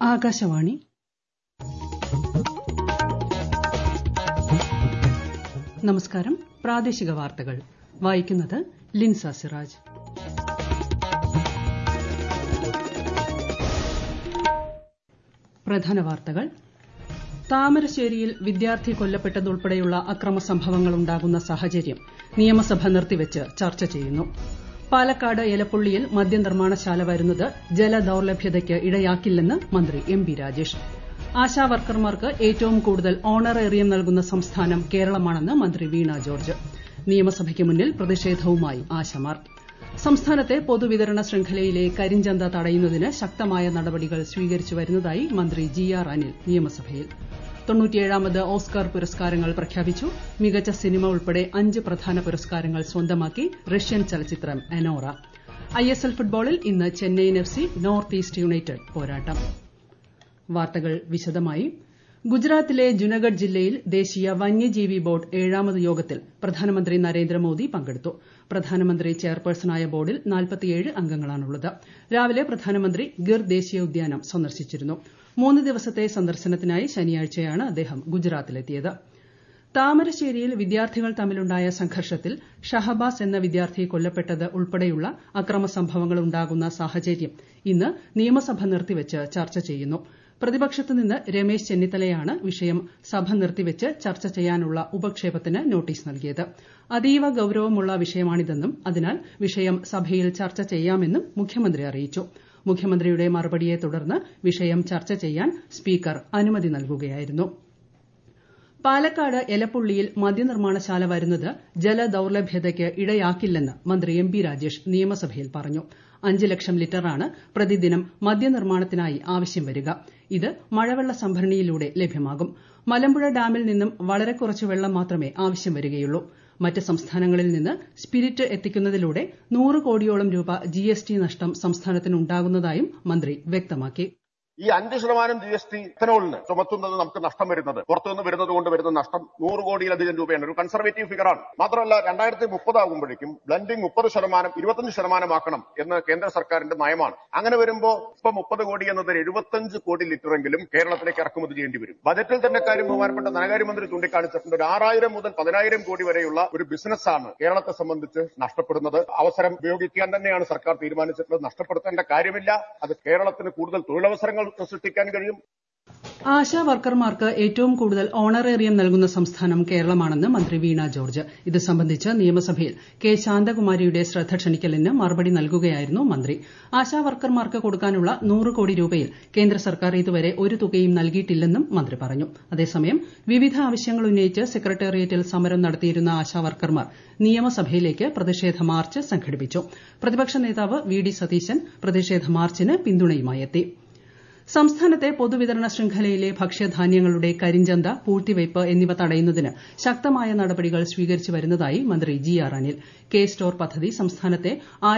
ആകാശവാണി നമസ്കാരം പ്രാദേശിക വാർത്തകൾ വായിക്കുന്നത് ലിൻസ സിറാജ് പ്രധാന വാർത്തകൾ താമരശ്ശേരിയിൽ വിദ്യാർത്ഥി കൊല്ലപ്പെട്ടതുൾപ്പെടെയുള്ള അക്രമ സംഭവങ്ങൾ ഉണ്ടാകുന്ന സാഹചര്യം നിയമസഭ നിർത്തിവച്ച് ചർച്ച ചെയ്യുന്നു പാലക്കാട് എലപ്പുള്ളിയിൽ മദ്യനിർമ്മാണശാല വരുന്നത് ജലദൌർലഭ്യതയ്ക്ക് ഇടയാക്കില്ലെന്ന് മന്ത്രി എം ബി രാജേഷ് ആശാവർക്കർമാർക്ക് ഏറ്റവും കൂടുതൽ ഓണറേറിയം നൽകുന്ന സംസ്ഥാനം കേരളമാണെന്ന് മന്ത്രി വീണ ജോർജ് നിയമസഭയ്ക്ക് മുന്നിൽ പ്രതിഷേധവുമായി ആശമാർ സംസ്ഥാനത്തെ പൊതുവിതരണ ശൃംഖലയിലെ കരിഞ്ചന്ത തടയുന്നതിന് ശക്തമായ നടപടികൾ സ്വീകരിച്ചു വരുന്നതായി മന്ത്രി ജി ആർ അനിൽ നിയമസഭയിൽ തൊണ്ണൂറ്റിയേഴാമത് ഓസ്കർ പുരസ്കാരങ്ങൾ പ്രഖ്യാപിച്ചു മികച്ച സിനിമ ഉൾപ്പെടെ അഞ്ച് പ്രധാന പുരസ്കാരങ്ങൾ സ്വന്തമാക്കി റഷ്യൻ ചലച്ചിത്രം അനോറ ഐഎസ്എൽ ഫുട്ബോളിൽ ഇന്ന് Chennaiyin F C North East United പോരാട്ടം വാർത്തകൾ വിശദമായി ഗുജറാത്തിലെ ജുനഗഡ് ജില്ലയിൽ ദേശീയ വന്യജീവി ബോർഡ് ഏഴാമത് യോഗത്തിൽ പ്രധാനമന്ത്രി നരേന്ദ്രമോദി പങ്കെടുത്തു പ്രധാനമന്ത്രി ചെയർപേഴ്സണായ ബോർഡിൽ അംഗങ്ങളാണുള്ളത് രാവിലെ പ്രധാനമന്ത്രി ഗിർ ദേശീയോദ്യാനം സന്ദർശിച്ചിരുന്നു മൂന്ന് ദിവസത്തെ സന്ദർശനത്തിനായി ശനിയാഴ്ചയാണ് അദ്ദേഹം ഗുജറാത്തിലെത്തിയത് താമരശ്ശേരിയിൽ വിദ്യാർത്ഥികൾ തമ്മിലുണ്ടായ സംഘർഷത്തിൽ ഷഹബാസ് എന്ന വിദ്യാർത്ഥി കൊല്ലപ്പെട്ടത് ഉൾപ്പെടെയുള്ള അക്രമ സംഭവങ്ങൾ ഉണ്ടാകുന്ന സാഹചര്യം ഇന്ന് നിയമസഭ നിർത്തിവച്ച് ചർച്ച ചെയ്യുന്നു പ്രതിപക്ഷത്ത് നിന്ന് രമേശ് ചെന്നിത്തലയാണ് വിഷയം സഭ നിർത്തിവച്ച് ചർച്ച ചെയ്യാനുള്ള ഉപക്ഷേപത്തിന് നോട്ടീസ് നൽകിയത് അതീവ ഗൌരവമുള്ള വിഷയമാണിതെന്നും അതിനാൽ വിഷയം സഭയിൽ ചർച്ച ചെയ്യാമെന്നും മുഖ്യമന്ത്രി അറിയിച്ചു മുഖ്യമന്ത്രിയുടെ മറുപടിയെ തുടർന്ന് വിഷയം ചർച്ച ചെയ്യാൻ സ്പീക്കർ അനുമതി നൽകുകയായിരുന്നു പാലക്കാട് എലപ്പുള്ളിയിൽ മദ്യനിർമ്മാണശാല വരുന്നത് ജലദൌർലഭ്യതയ്ക്ക് ഇടയാക്കില്ലെന്ന് മന്ത്രി എം ബി രാജേഷ് നിയമസഭയിൽ പറഞ്ഞു അഞ്ച് ലക്ഷം ലിറ്ററാണ് പ്രതിദിനം മദ്യനിർമ്മാണത്തിനായി ആവശ്യം വരിക ഇത് മഴവെള്ള സംഭരണിയിലൂടെ ലഭ്യമാകും മലമ്പുഴ ഡാമിൽ നിന്നും വളരെ കുറച്ച് വെള്ളം മാത്രമേ ആവശ്യം വരികയുള്ളൂ മറ്റ് സംസ്ഥാനങ്ങളിൽ നിന്ന് സ്പിരിറ്റ് എത്തിക്കുന്നതിലൂടെ നൂറ് കോടിയോളം രൂപ ജിഎസ്ടി നഷ്ടം സംസ്ഥാനത്തിനുണ്ടാകുന്നതായും മന്ത്രി വ്യക്തമാക്കി ഈ അഞ്ച് ശതമാനം ജി എസ് ടി ഇഥനോളിന് ചുമത്തുന്നത് നമുക്ക് നഷ്ടം വരുന്നത് പുറത്തുനിന്ന് വരുന്നത് കൊണ്ട് വരുന്ന നഷ്ടം നൂറ് കോടിയിലധികം രൂപയാണ് ഒരു കൺസർവേറ്റീവ് ഫിഗറാണ് മാത്രമല്ല രണ്ടായിരത്തി മുപ്പതാകുമ്പോഴേക്കും ബ്ലൻഡിംഗ് മുപ്പത് ശതമാനം ഇരുപത്തഞ്ച് ശതമാനമാക്കണം എന്ന് കേന്ദ്ര സർക്കാരിന്റെ നയമാണ് അങ്ങനെ വരുമ്പോൾ ഇപ്പൊ മുപ്പത് കോടി എന്നത് എഴുപത്തഞ്ച് കോടി ലിറ്ററെങ്കിലും കേരളത്തിലേക്ക് ഇറക്കുമതി ചെയ്യേണ്ടി വരും ബജറ്റിൽ തന്നെ കാര്യം ബഹുമാനപ്പെട്ട ധനകാര്യമന്ത്രി ചൂണ്ടിക്കാണിച്ചിട്ടുണ്ട് ഒരു ആറായിരം മുതൽ പതിനായിരം കോടി വരെയുള്ള ഒരു ബിസിനസ്സാണ് കേരളത്തെ സംബന്ധിച്ച് നഷ്ടപ്പെടുന്നത് അവസരം ഉപയോഗിക്കാൻ തന്നെയാണ് സർക്കാർ തീരുമാനിച്ചിട്ടുള്ളത് നഷ്ടപ്പെടുത്തേണ്ട കാര്യമില്ല അത് കേരളത്തിന് കൂടുതൽ തൊഴിലവസരങ്ങൾ സൃഷ്ടിക്കാൻ കഴിയും ആശാ വർക്കർമാർക്ക് ഏറ്റവും കൂടുതൽ ഓണറേറിയം നൽകുന്ന സംസ്ഥാനം കേരളമാണെന്ന് മന്ത്രി വീണ ജോർജ് ഇത് സംബന്ധിച്ച് നിയമസഭയിൽ കെ ശാന്തകുമാരിയുടെ ശ്രദ്ധ ക്ഷണിക്കലിന് മറുപടി നൽകുകയായിരുന്നു മന്ത്രി ആശാ വർക്കർമാർക്ക് കൊടുക്കാനുള്ള നൂറ് കോടി രൂപയിൽ കേന്ദ്ര സർക്കാർ ഇതുവരെ ഒരു തുകയും നൽകിയിട്ടില്ലെന്നും മന്ത്രി പറഞ്ഞു അതേസമയം വിവിധ ആവശ്യങ്ങൾ ഉന്നയിച്ച് സെക്രട്ടേറിയറ്റിൽ സമരം നടത്തിയിരുന്ന ആശാ വർക്കർമാർ നിയമസഭയിലേക്ക് പ്രതിഷേധ മാർച്ച് സംഘടിപ്പിച്ചു പ്രതിപക്ഷ നേതാവ് വി ഡി സതീശൻ പ്രതിഷേധ മാർച്ചിന് പിന്തുണയുമായെത്തി സംസ്ഥാനത്തെ പൊതുവിതരണ ശൃംഖലയിലെ ഭക്ഷ്യധാന്യങ്ങളുടെ കരിഞ്ചന്ത പൂഴ്ത്തിവയ്പ് എന്നിവ തടയുന്നതിന് ശക്തമായ നടപടികൾ സ്വീകരിച്ചു വരുന്നതായി മന്ത്രി G R Anil K store പദ്ധതി സംസ്ഥാനത്തെ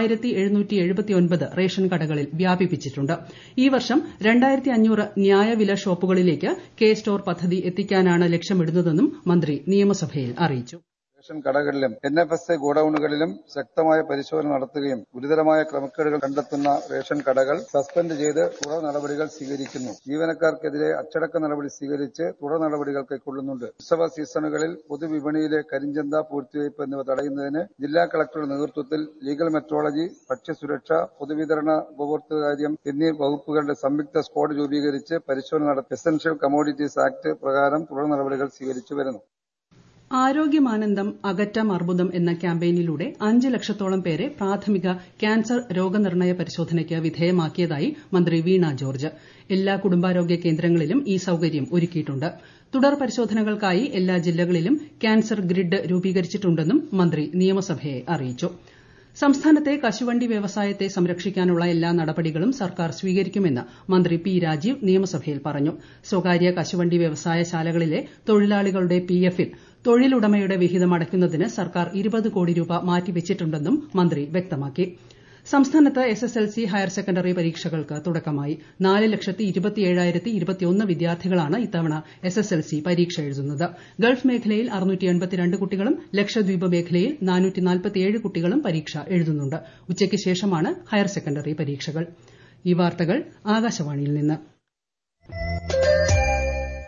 റേഷൻ കടകളിൽ വ്യാപിപ്പിച്ചിട്ടുണ്ട് ഈ വർഷം ന്യായവില ഷോപ്പുകളിലേക്ക് കെ സ്റ്റോർ പദ്ധതി എത്തിക്കാനാണ് ലക്ഷ്യമിടുന്നതെന്നും മന്ത്രി നിയമസഭയിൽ അറിയിച്ചു റേഷൻ കടകളിലും എൻ എഫ് എസ് എ ഗോഡൌണുകളിലും ശക്തമായ പരിശോധന നടത്തുകയും ഗുരുതരമായ ക്രമക്കേടുകൾ കണ്ടെത്തുന്ന റേഷൻ കടകൾ സസ്പെൻഡ് ചെയ്ത് തുടർ നടപടികൾ സ്വീകരിക്കുന്നു ജീവനക്കാർക്കെതിരെ അച്ചടക്ക നടപടി സ്വീകരിച്ച് തുടർ നടപടികൾ കൈക്കൊള്ളുന്നുണ്ട് ഉത്സവ സീസണുകളിൽ പൊതുവിപണിയിലെ കരിഞ്ചന്ത പൂഴ്ത്തിവയ്പ് എന്നിവ തടയുന്നതിന് ജില്ലാ കളക്ടറുടെ നേതൃത്വത്തിൽ ലീഗൽ മെട്രോളജി ഭക്ഷ്യസുരക്ഷ പൊതുവിതരണ ഉപഭോക്തൃകാര്യം എന്നീ വകുപ്പുകളുടെ സംയുക്ത സ്ക്വാഡ് രൂപീകരിച്ച് പരിശോധന നടത്തി എസൻഷ്യൽ കമ്മോഡിറ്റീസ് ആക്ട് പ്രകാരം തുടർ നടപടികൾ സ്വീകരിച്ചു വരുന്നു ആരോഗ്യമാനന്ദം അകറ്റം അർബുദം എന്ന ക്യാമ്പയിനിലൂടെ അഞ്ച് ലക്ഷത്തോളം പേരെ പ്രാഥമിക ക്യാൻസർ രോഗനിർണയ പരിശോധനയ്ക്ക് വിധേയമാക്കിയതായി മന്ത്രി വീണ ജോർജ് എല്ലാ കുടുംബാരോഗ്യ കേന്ദ്രങ്ങളിലും ഈ സൌകര്യം ഒരുക്കിയിട്ടുണ്ട് തുടർ പരിശോധനകൾക്കായി എല്ലാ ജില്ലകളിലും ക്യാൻസർ ഗ്രിഡ് രൂപീകരിച്ചിട്ടുണ്ടെന്നും മന്ത്രി നിയമസഭയെ അറിയിച്ചു സംസ്ഥാനത്തെ കശുവണ്ടി വ്യവസായത്തെ സംരക്ഷിക്കാനുള്ള എല്ലാ നടപടികളും സർക്കാർ സ്വീകരിക്കുമെന്ന് മന്ത്രി പി രാജീവ് നിയമസഭയിൽ പറഞ്ഞു സ്വകാര്യ കശുവണ്ടി വ്യവസായ ശാലകളിലെ തൊഴിലാളികളുടെ പിഎഫിൽ തൊഴിലുടമയുടെ വിഹിതം അടയ്ക്കുന്നതിന് സർക്കാർ ഇരുപത് കോടി രൂപ മാറ്റിവച്ചിട്ടുണ്ടെന്നും മന്ത്രി വ്യക്തമാക്കി സംസ്ഥാനത്ത് S S L C higher secondary പരീക്ഷകൾക്ക് തുടക്കമായി നാല് ലക്ഷത്തി ഇരുപത്തിയേഴായിരത്തി ഇരുപത്തിയൊന്ന് വിദ്യാർത്ഥികളാണ് ഇത്തവണ എസ് എസ് എൽ സി പരീക്ഷ എഴുതുന്നത് ഗൾഫ് മേഖലയിൽ അറുന്നൂറ്റി എൺപത്തിരണ്ട് കുട്ടികളും ലക്ഷദ്വീപ് മേഖലയിൽ നാനൂറ്റി നാൽപ്പത്തിയേഴ് കുട്ടികളും പരീക്ഷ എഴുതുന്നുണ്ട് ഉച്ചയ്ക്ക് ശേഷമാണ് ഹയർ സെക്കൻഡറി പരീക്ഷകൾ ഈ വാർത്തകൾ ആകാശവാണിയിൽ നിന്ന്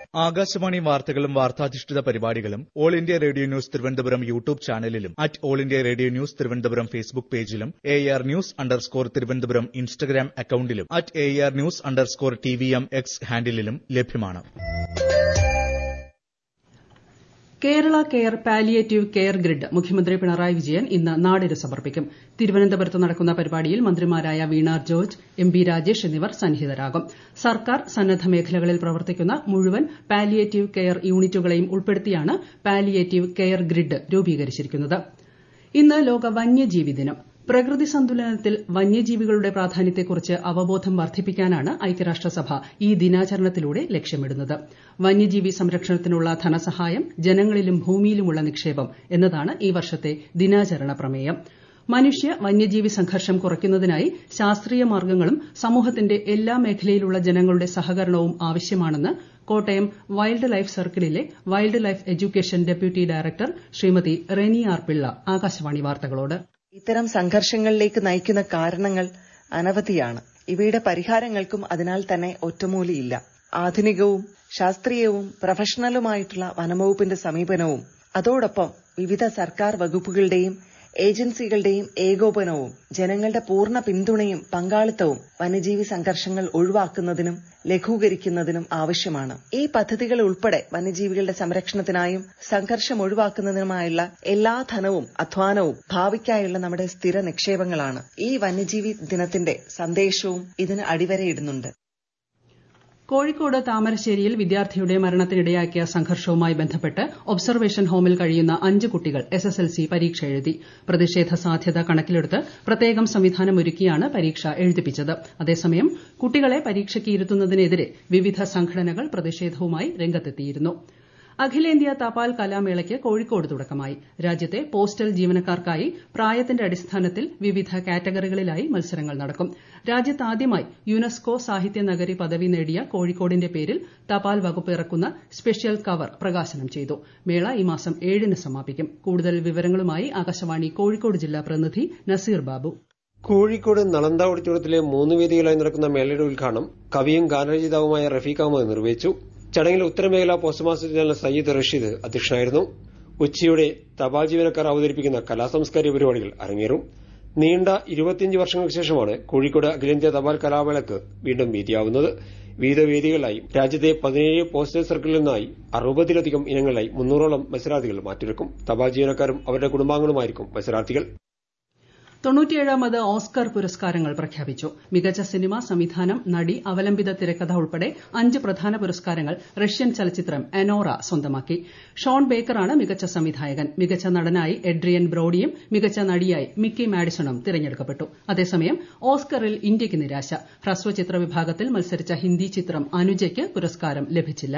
ആകാശവാണി വാർത്തകളും വാർത്താധിഷ്ഠിത പരിപാടികളും All India Radio News Thiruvananthapuram YouTube ചാനലിലും at All India Radio News Thiruvananthapuram Facebook പേജിലും A R news underscore Thiruvananthapuram Instagram അക്കൌണ്ടിലും at A R news underscore T V M X ഹാൻഡിലും ലഭ്യമാണ് Kerala care palliative care grid മുഖ്യമന്ത്രി പിണറായി വിജയൻ ഇന്ന് നാടിന് സമർപ്പിക്കും തിരുവനന്തപുരത്ത് നടക്കുന്ന പരിപാടിയിൽ മന്ത്രിമാരായ വീണ ജോർജ് എം ബി രാജേഷ് എന്നിവർ സന്നിഹിതരാകും സർക്കാർ സന്നദ്ധ മേഖലകളിൽ പ്രവർത്തിക്കുന്ന മുഴുവൻ പാലിയേറ്റീവ് കെയർ യൂണിറ്റുകളെയും ഉൾപ്പെടുത്തിയാണ് പാലിയേറ്റീവ് കെയർ ഗ്രിഡ് രൂപീകരിച്ചിരിക്കുന്നത് ഇന്ന് ലോക വന്യജീവി ദിനം പ്രകൃതി സന്തുലനത്തിൽ വന്യജീവികളുടെ പ്രാധാന്യത്തെക്കുറിച്ച് അവബോധം വർദ്ധിപ്പിക്കാനാണ് ഐക്യരാഷ്ട്രസഭ ഈ ദിനാചരണത്തിലൂടെ ലക്ഷ്യമിടുന്നത് വന്യജീവി സംരക്ഷണത്തിനുള്ള ധനസഹായം ജനങ്ങളിലും ഭൂമിയിലുമുള്ള നിക്ഷേപം എന്നതാണ് ഈ വർഷത്തെ ദിനാചരണ പ്രമേയം മനുഷ്യ വന്യജീവി സംഘർഷം കുറയ്ക്കുന്നതിനായി ശാസ്ത്രീയ മാർഗ്ഗങ്ങളും സമൂഹത്തിന്റെ എല്ലാ മേഖലയിലുള്ള ജനങ്ങളുടെ സഹകരണവും ആവശ്യമാണെന്ന് കോട്ടയം വൈൽഡ് ലൈഫ് സർക്കിളിലെ wildlife education deputy director Srimathi Reni R Pillai Akashvani വാർത്തകളോട് ഇത്തരം സംഘർഷങ്ങളിലേക്ക് നയിക്കുന്ന കാരണങ്ങൾ അനവധിയാണ് ഇവയുടെ പരിഹാരങ്ങൾക്കും അതിനാൽ തന്നെ ഒറ്റമൂലിയില്ല ആധുനികവും ശാസ്ത്രീയവും പ്രൊഫഷണലുമായിട്ടുള്ള വനംവകുപ്പിന്റെ സമീപനവും അതോടൊപ്പം വിവിധ സർക്കാർ വകുപ്പുകളുടെയും ഏജൻസികളുടെയും ഏകോപനവും ജനങ്ങളുടെ പൂർണ്ണ പിന്തുണയും പങ്കാളിത്തവും വന്യജീവി സംഘർഷങ്ങൾ ഒഴിവാക്കുന്നതിനും ലഘൂകരിക്കുന്നതിനും ആവശ്യമാണ് ഈ പദ്ധതികൾ ഉൾപ്പെടെ വന്യജീവികളുടെ സംരക്ഷണത്തിനായും സംഘർഷം ഒഴിവാക്കുന്നതിനുമായുള്ള എല്ലാ ധനവും അധ്വാനവും ഭാവിക്കായുള്ള നമ്മുടെ സ്ഥിര നിക്ഷേപങ്ങളാണ് ഈ വന്യജീവി ദിനത്തിന്റെ സന്ദേശവും ഇതിന് അടിവരയിടുന്നുണ്ട് കോഴിക്കോട് താമരശ്ശേരിയിൽ വിദ്യാർത്ഥിയുടെ മരണത്തിനിടയാക്കിയ സംഘർഷവുമായി ബന്ധപ്പെട്ട് ഒബ്സർവേഷൻ ഹോമിൽ കഴിയുന്ന അഞ്ച് കുട്ടികൾ എസ്എസ്എൽസി പരീക്ഷ എഴുതി പ്രതിഷേധ സാധ്യത കണക്കിലെടുത്ത് പ്രത്യേകം സംവിധാനമൊരുക്കിയാണ് പരീക്ഷ എഴുതിപ്പിച്ചത് അതേസമയം കുട്ടികളെ പരീക്ഷയ്ക്ക് ഇരുത്തുന്നതിനെതിരെ വിവിധ സംഘടനകൾ പ്രതിഷേധവുമായി രംഗത്തെത്തിയിരുന്നു അഖിലേന്ത്യാ തപാൽ കലാമേളയ്ക്ക് കോഴിക്കോട് തുടക്കമായി രാജ്യത്തെ പോസ്റ്റൽ ജീവനക്കാർക്കായി പ്രായത്തിന്റെ അടിസ്ഥാനത്തിൽ വിവിധ കാറ്റഗറികളിലായി മത്സരങ്ങൾ നടക്കും രാജ്യത്താദ്യമായി യുനെസ്കോ സാഹിത്യ നഗരി പദവി നേടിയ കോഴിക്കോടിന്റെ പേരിൽ തപാൽ വകുപ്പ് ഇറക്കുന്ന സ്പെഷ്യൽ കവർ പ്രകാശനം ചെയ്തു മേള ഈ മാസം ഏഴിന് സമാപിക്കും കൂടുതൽ വിവരങ്ങളുമായി ആകാശവാണി കോഴിക്കോട് ജില്ലാ പ്രതിനിധി നസീർ ബാബു കോഴിക്കോട് നളന്ദ ഓഡിറ്റോറിയത്തിലെ മൂന്ന് വേദികളായി നടക്കുന്ന മേളയുടെ ഉദ്ഘാടനം കവിയും ഗാനരചയിതാവുമായ റഫീഖ് അഹമ്മദ് നിർവഹിച്ചു ചടങ്ങിൽ ഉത്തരമേഖലാ postmaster general Sayyid Rasheed അധ്യക്ഷനായിരുന്നു ഉച്ചയോടെ തപാൽ ജീവനക്കാർ അവതരിപ്പിക്കുന്ന കലാസംസ്കാരിക പരിപാടികൾ അരങ്ങേറും നീണ്ട ഇരുപത്തിയഞ്ച് വർഷങ്ങൾക്ക് ശേഷമാണ് കോഴിക്കോട് അഖിലേന്ത്യാ തപാൽ കലാമേളക്ക് വീണ്ടും വേദിയാവുന്നത് വിവിധ വേദികളിലായി രാജ്യത്തെ പതിനേഴ് പോസ്റ്റൽ സർക്കിളിൽ നിന്നായി അറുപതിലധികം ഇനങ്ങളിലായി മുന്നൂറോളം മത്സരാർത്ഥികൾ മാറ്റിവെക്കും തപാൽ ജീവനക്കാരും അവരുടെ കുടുംബാംഗങ്ങളുമായിരിക്കും മത്സരാർത്ഥികൾ തൊണ്ണൂറ്റിയേഴാമത് ഓസ്കർ പുരസ്കാരങ്ങൾ പ്രഖ്യാപിച്ചു മികച്ച സിനിമ സംവിധാനം നടി അവലംബിത തിരക്കഥ ഉൾപ്പെടെ അഞ്ച് പ്രധാന പുരസ്കാരങ്ങൾ റഷ്യൻ ചലച്ചിത്രം അനോറ സ്വന്തമാക്കി ഷോൺ ബേക്കറാണ് മികച്ച സംവിധായകൻ മികച്ച നടനായി എഡ്രിയൻ ബ്രോഡിയും മികച്ച നടിയായി മിക്കി മാഡിസണും തിരഞ്ഞെടുക്കപ്പെട്ടു അതേസമയം ഓസ്കറിൽ ഇന്ത്യയ്ക്ക് നിരാശ ഹ്രസ്വചിത്ര വിഭാഗത്തിൽ മത്സരിച്ച ഹിന്ദി ചിത്രം അനുജയ്ക്ക് പുരസ്കാരം ലഭിച്ചില്ല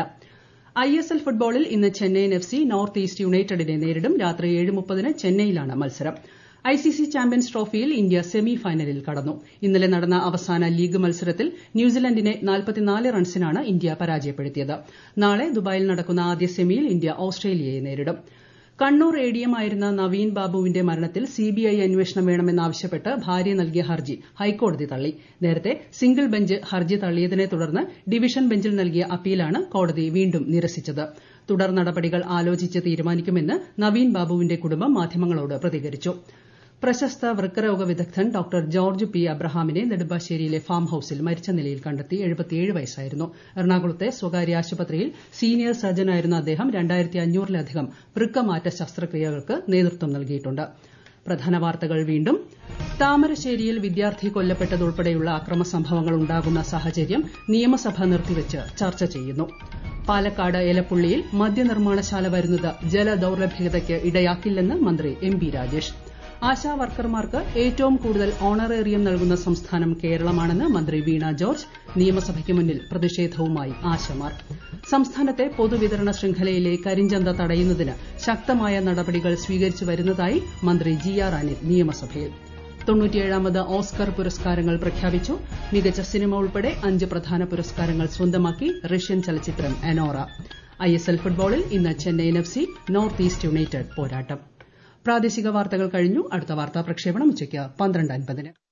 ഐ എസ് എൽ ഫുട്ബോളിൽ ഇന്ന് Chennaiyin F C North East യുണൈറ്റഡിനെ നേരിടും രാത്രി ഏഴ് മുപ്പതിന് ചെന്നൈയിലാണ് മത്സരം ഐ സി സി ചാമ്പ്യൻസ് ട്രോഫിയിൽ ഇന്ത്യ സെമി ഫൈനലിൽ കടന്നു ഇന്നലെ നടന്ന അവസാന ലീഗ് മത്സരത്തിൽ ന്യൂസിലൻഡിനെ റൺസിനാണ് ഇന്ത്യ പരാജയപ്പെടുത്തിയത് നാളെ ദുബായിൽ നടക്കുന്ന ആദ്യ സെമിയിൽ ഇന്ത്യ ഓസ്ട്രേലിയയെ നേരിടും കണ്ണൂർ എ ഡി എം ആയിരുന്ന നവീൻ ബാബുവിന്റെ മരണത്തിൽ സിബിഐ അന്വേഷണം വേണമെന്നാവശ്യപ്പെട്ട് ഭാര്യ നൽകിയ ഹർജി ഹൈക്കോടതി തള്ളി നേരത്തെ സിംഗിൾ ബെഞ്ച് ഹർജി തള്ളിയതിനെ തുടർന്ന് ഡിവിഷൻ ബെഞ്ചിൽ നൽകിയ അപ്പീലാണ് കോടതി വീണ്ടും നിരസിച്ചത് തുടർ നടപടികൾ ആലോചിച്ച് തീരുമാനിക്കുമെന്ന് നവീൻ ബാബുവിന്റെ കുടുംബം മാധ്യമങ്ങളോട് പ്രതികരിച്ചു പ്രശസ്ത വൃക്കരോഗ വിദഗ്ധൻ ഡോക്ടർ ജോർജ് പി അബ്രഹാമിനെ നെടുമ്പാശ്ശേരിയിലെ ഫാം ഹൌസിൽ മരിച്ച നിലയിൽ കണ്ടെത്തി എഴുപത്തിയേഴ് വയസ്സായിരുന്നു എറണാകുളത്തെ സ്വകാര്യ ആശുപത്രിയിൽ സീനിയർ സർജനായിരുന്ന അദ്ദേഹം രണ്ടായിരത്തി അഞ്ഞൂറിലധികം വൃക്കമാറ്റ ശസ്ത്രക്രിയകൾക്ക് നേതൃത്വം നൽകിയിട്ടുണ്ട് പ്രധാന വാർത്തകൾ വീണ്ടും താമരശ്ശേരിയിൽ വിദ്യാർത്ഥി കൊല്ലപ്പെട്ടതുൾപ്പെടെയുള്ള അക്രമ സംഭവങ്ങൾ ഉണ്ടാകുന്ന സാഹചര്യം നിയമസഭ നിർത്തിവച്ച് ചർച്ച ചെയ്യുന്നു പാലക്കാട് എലപ്പുള്ളിയിൽ മദ്യനിർമ്മാണശാല വരുന്നത് ജലദൌർലഭ്യതയ്ക്ക് ഇടയാക്കില്ലെന്ന് മന്ത്രി എം ബി രാജേഷ് ആശാ വർക്കർമാർക്ക് ഏറ്റവും കൂടുതൽ ഓണറേറിയം നൽകുന്ന സംസ്ഥാനം കേരളമാണെന്ന് മന്ത്രി വീണ ജോർജ് നിയമസഭയ്ക്ക് മുന്നിൽ പ്രതിഷേധവുമായി ആശമാർ സംസ്ഥാനത്തെ പൊതുവിതരണ ശൃംഖലയിലെ കരിഞ്ചന്ത തടയുന്നതിന് ശക്തമായ നടപടികൾ സ്വീകരിച്ചു വരുന്നതായി മന്ത്രി ജി ആർ അനിൽ നിയമസഭയിൽ തൊണ്ണൂറ്റിയേഴാമത് ഓസ്കർ പുരസ്കാരങ്ങൾ പ്രഖ്യാപിച്ചു മികച്ച സിനിമ ഉൾപ്പെടെ അഞ്ച് പ്രധാന പുരസ്കാരങ്ങൾ സ്വന്തമാക്കി റഷ്യൻ ചലച്ചിത്രം അനോറ ഐ എസ് എൽ ഫുട്ബോളിൽ ഇന്ന് Chennaiyin F C North East United പോരാട്ടം പ്രാദേശിക വാർത്തകൾ കഴിഞ്ഞു അടുത്ത വാർത്താ പ്രക്ഷേപണം ഉച്ചയ്ക്ക് പന്ത്രണ്ട് അൻപതിന്